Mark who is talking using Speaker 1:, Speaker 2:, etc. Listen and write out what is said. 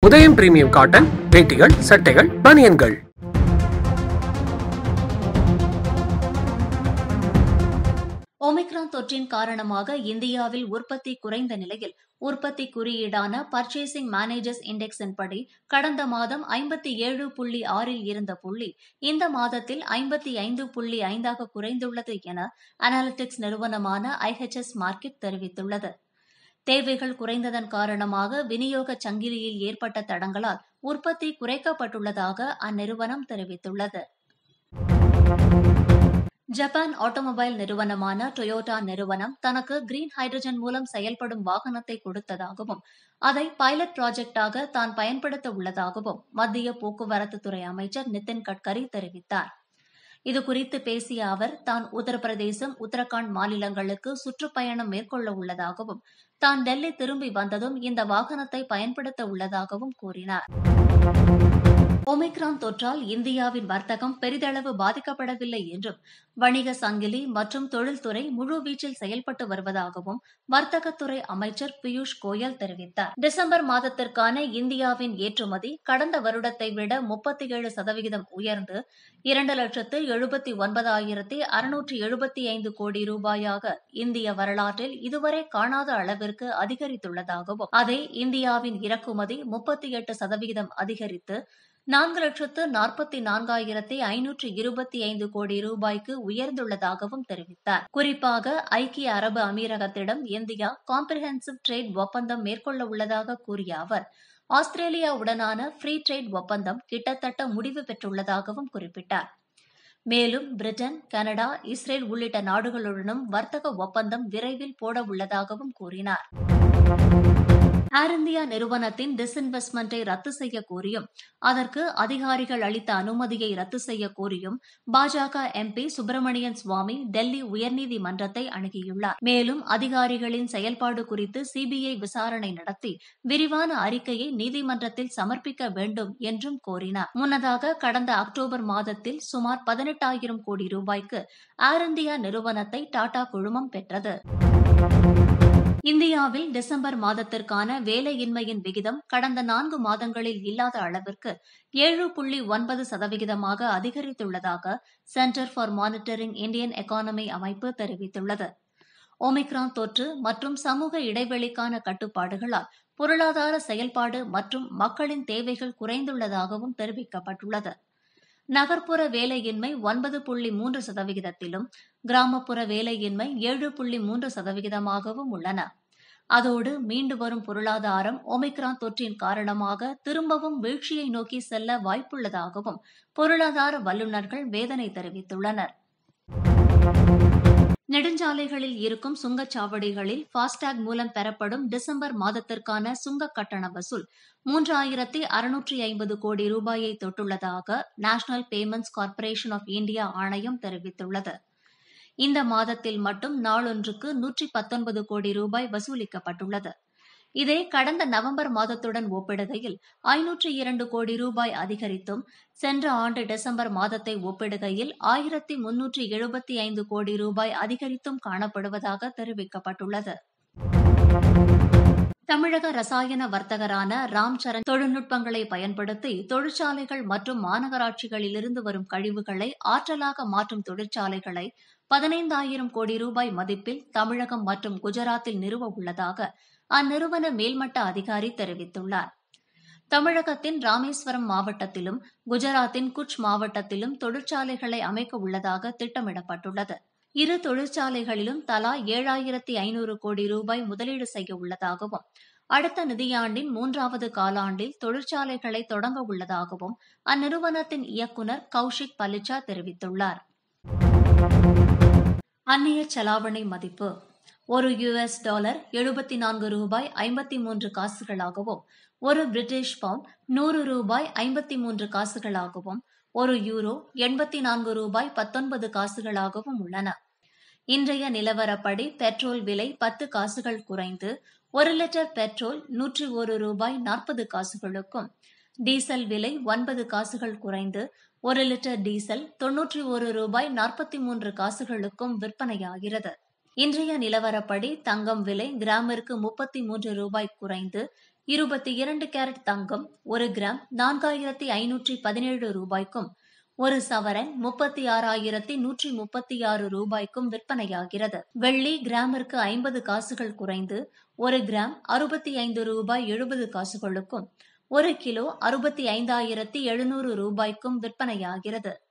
Speaker 1: உதயம் premium cotton வேட்டிகள் சட்டைகள் பனியன்கள்
Speaker 2: omicron தொற்றின் காரணமாக இந்தியாவில் உற்பத்தி குறைந்த நிலையில் உற்பத்தி குறியீடான பர்ச்சேசிங் மேனேஜர்ஸ் இண்டெக்ஸின் படி கடந்த மாதம் ஐம்பத்தி ஏழு புள்ளி ஆறில் இருந்த புள்ளி இந்த மாதத்தில் ஐம்பத்தி ஐந்து புள்ளி ஐந்தாக குறைந்துள்ளது என அனாலிட்டிக்ஸ் நிறுவனமான ஐஹெச்எஸ் மார்க்கெட் தெரிவித்துள்ளது தேவைகள் குறைந்ததன் காரணமாக விநியோக சங்கிலியில் ஏற்பட்ட தடங்களால் உற்பத்தி குறைக்கப்பட்டுள்ளதாக அந்நிறுவனம் தெரிவித்துள்ளது ஜப்பான் ஆட்டோமொபைல் நிறுவனமான டொயோட்டா நிறுவனம் தனக்கு கிரீன் ஹைட்ரஜன் மூலம் செயல்படும் வாகனத்தை கொடுத்ததாகவும் அதை பைலட் ப்ராஜெக்டாக தான் பயன்படுத்த உள்ளதாகவும் மத்திய போக்குவரத்து துறை அமைச்சர் நிதின் கட்கரி தெரிவித்தார் இதுகுறித்து பேசிய அவர் தான் உத்தரப்பிரதேசம் உத்தரகாண்ட் மாநிலங்களுக்கு சுற்றுப்பயணம் மேற்கொள்ள உள்ளதாகவும் தான் டெல்லி திரும்பி வந்ததும் இந்த வாகனத்தை பயன்படுத்த உள்ளதாகவும் கூறினார் ஒமிக்ரான் தொற்றால் இந்தியாவின் வர்த்தகம் பெரிதளவு பாதிக்கப்படவில்லை என்றும் வணிக சங்கிலி மற்றும் தொழில்துறை முழுவீச்சில் செயல்பட்டு வருவதாகவும் வர்த்தகத்துறை அமைச்சர் பியூஷ் கோயல் தெரிவித்தார் டிசம்பர் மாதத்திற்கான இந்தியாவின் ஏற்றுமதி கடந்த வருடத்தை விட முப்பத்தி ஏழு சதவிகிதம் உயர்ந்து இரண்டு லட்சத்து எழுபத்தி ஒன்பதாயிரத்தி அறுநூற்று எழுபத்தி ஐந்து கோடி ரூபாயாக இந்திய வரலாற்றில் இதுவரை காணாத அளவிற்கு அதிகரித்துள்ளதாகவும் அதை இந்தியாவின் இறக்குமதி முப்பத்தி எட்டு சதவிகிதம் அதிகரித்து நான்கு லட்சத்து நாற்பத்தி நான்காயிரத்தி ஐநூற்று இருபத்தி ஐந்து கோடி ரூபாய்க்கு உயர்ந்துள்ளதாகவும் தெரிவித்தார் குறிப்பாக ஐக்கிய அரபு அமீரகத்திடம் இந்தியா காம்ப்ரிஹென்சிவ் ட்ரேட் ஒப்பந்தம் மேற்கொள்ள உள்ளதாக கூறிய அவர் ஆஸ்திரேலியாவுடனான ஃப்ரீ ட்ரேட் ஒப்பந்தம் கிட்டத்தட்ட முடிவு பெற்றுள்ளதாகவும் குறிப்பிட்டார் மேலும் பிரிட்டன் கனடா இஸ்ரேல் உள்ளிட்ட நாடுகளுடனும் வர்த்தக ஒப்பந்தம் விரைவில் போட உள்ளதாகவும் கூறினார் ஏர் இந்தியா நிறுவனத்தின் டிஸ்இன்வெஸ்ட்மெண்ட்டை ரத்து செய்ய கோரியும் அதற்கு அதிகாரிகள் அளித்த அனுமதியை ரத்து செய்ய கோரியும் பாஜக எம்பி சுப்பிரமணியன் சுவாமி டெல்லி உயர்நீதிமன்றத்தை அணுகியுள்ளார் மேலும் அதிகாரிகளின் செயல்பாடு குறித்து சிபிஐ விசாரணை நடத்தி விரிவான அறிக்கையை நீதிமன்றத்தில் சமர்ப்பிக்க வேண்டும் என்றும் கோரினார் முன்னதாக கடந்த அக்டோபர் மாதத்தில் சுமார் பதினெட்டாயிரம் கோடி ரூபாய்க்கு ஏர் இந்தியா நிறுவனத்தை டாடா குழுமம் பெற்றது இந்தியாவில் டிசம்பர் மாதத்திற்கான வேலையின்மையின் விகிதம் கடந்த நான்கு மாதங்களில் இல்லாத அளவிற்கு ஏழு புள்ளி ஒன்பது சதவிகிதமாக அதிகரித்துள்ளதாக centre for monitoring Indian economy அமைப்பு தெரிவித்துள்ளது ஒமிக்ரான் தொற்று மற்றும் சமூக இடைவெளிக்கான கட்டுப்பாடுகளால் பொருளாதார செயல்பாடு மற்றும் மக்களின் தேவைகள் குறைந்துள்ளதாகவும் தெரிவிக்கப்பட்டுள்ளது நகர்ப்புற வேலையின்மை ஒன்பது புள்ளி மூன்று சதவிகிதத்திலும் கிராமப்புற வேலையின்மை ஏழு புள்ளி மூன்று சதவிகிதமாகவும் உள்ளன அதோடு மீண்டு வரும் பொருளாதாரம் ஒமிக்ரான் தொற்றின் காரணமாக திரும்பவும் வீழ்ச்சியை நோக்கி செல்ல வாய்ப்புள்ளதாகவும் பொருளாதார வல்லுநர்கள் வேதனை தெரிவித்துள்ளனர் நெடுஞ்சாலைகளில் இருக்கும் சுங்கச்சாவடிகளில் ஃபாஸ்டேக் மூலம் பெறப்படும் டிசம்பர் மாதத்திற்கான சுங்க கட்டண வசூல் மூன்றாயிரத்தி அறுநூற்றி ஐம்பது கோடி ரூபாயை தொட்டுள்ளதாக national payments corporation of India ஆணையம் தெரிவித்துள்ளது இந்த மாதத்தில் மட்டும் நாளொன்றுக்கு நூற்றி பத்தொன்பது கோடி ரூபாய் வசூலிக்கப்பட்டுள்ளது இதே கடந்த நவம்பர் மாதத்துடன் ஒப்பிடுகையில் ஐநூற்று இரண்டு கோடி ரூபாய் அதிகரித்தும் சென்ற ஆண்டு டிசம்பர் மாதத்தை ஒப்பிடுகையில் ஆயிரத்தி முன்னூற்றி எழுபத்தி ஐந்து கோடி ரூபாய் அதிகரித்தும் காணப்படுவதாக தெரிவிக்கப்பட்டுள்ளது தமிழக ரசாயன வர்த்தகரான ராம் சரண் தொழில்நுட்பங்களை பயன்படுத்தி தொழிற்சாலைகள் மற்றும் மாநகராட்சிகளிலிருந்து வரும் கழிவுகளை ஆற்றலாக மாற்றும் தொழிற்சாலைகளை பதினைந்தாயிரம் கோடி ரூபாய் மதிப்பில் தமிழகம் மற்றும் குஜராத்தில் நிறுவ உள்ளதாக அந்நிறுவன மேல்மட்ட அதிகாரி தெரிவித்துள்ளார் தமிழகத்தின் ராமேஸ்வரம் மாவட்டத்திலும் குஜராத்தின் குச் மாவட்டத்திலும் தொழிற்சாலைகளை அமைக்க உள்ளதாக திட்டமிடப்பட்டுள்ளது இரு தொழிற்சாலைகளிலும் தலா ஏழாயிரத்தி ஐநூறு கோடி ரூபாய் முதலீடு செய்ய உள்ளதாகவும் அடுத்த நிதியாண்டின் மூன்றாவது காலாண்டில் தொழிற்சாலைகளை தொடங்க உள்ளதாகவும் அந்நிறுவனத்தின் இயக்குநர் கௌஷிக் பலிச்சா தெரிவித்துள்ளார் அந்நிய செலாவணி மதிப்பு ஒரு யுஎஸ் டாலர் எழுபத்தி நான்கு ரூபாய் ஐம்பத்தி மூன்று காசுகளாகவும் ஒரு பிரிட்டிஷ் பவுண்ட் நூறு ரூபாய் ஐம்பத்தி மூன்று காசுகளாகவும் ஒரு யூரோ எண்பத்தி நான்கு ரூபாய் பத்தொன்பது காசுகளாகவும் உள்ளன இன்றைய நிலவரப்படி பெட்ரோல் விலை பத்து காசுகள் குறைந்து ஒரு லிட்டர் பெட்ரோல் நூற்றி ஒரு ரூபாய் நாற்பது காசுகளுக்கும் டீசல் விலை ஒன்பது காசுகள் குறைந்து ஒரு லிட்டர் டீசல் தொன்னூற்றி ஒரு ரூபாய் நாற்பத்தி மூன்று காசுகளுக்கும் விற்பனையாகிறது இன்றைய நிலவரப்படி தங்கம் விலை கிராமிற்கு முப்பத்தி மூன்று ரூபாய் குறைந்து இருபத்தி இரண்டு கேரட் தங்கம் ஒரு கிராம் நான்காயிரத்தி ஐநூற்றி பதினேழு ரூபாய்க்கும் ஒரு சவரன் முப்பத்தி ஆறாயிரத்தி நூற்றி முப்பத்தி ஆறு ரூபாய்க்கும் விற்பனையாகிறது வெள்ளி கிராமிற்கு ஐம்பது காசுகள் குறைந்து ஒரு கிராம் அறுபத்தி ஐந்து ரூபாய் எழுபது காசுகளுக்கும் ஒரு கிலோ அறுபத்தி ஐந்தாயிரத்தி எழுநூறு ரூபாய்க்கும் விற்பனையாகிறது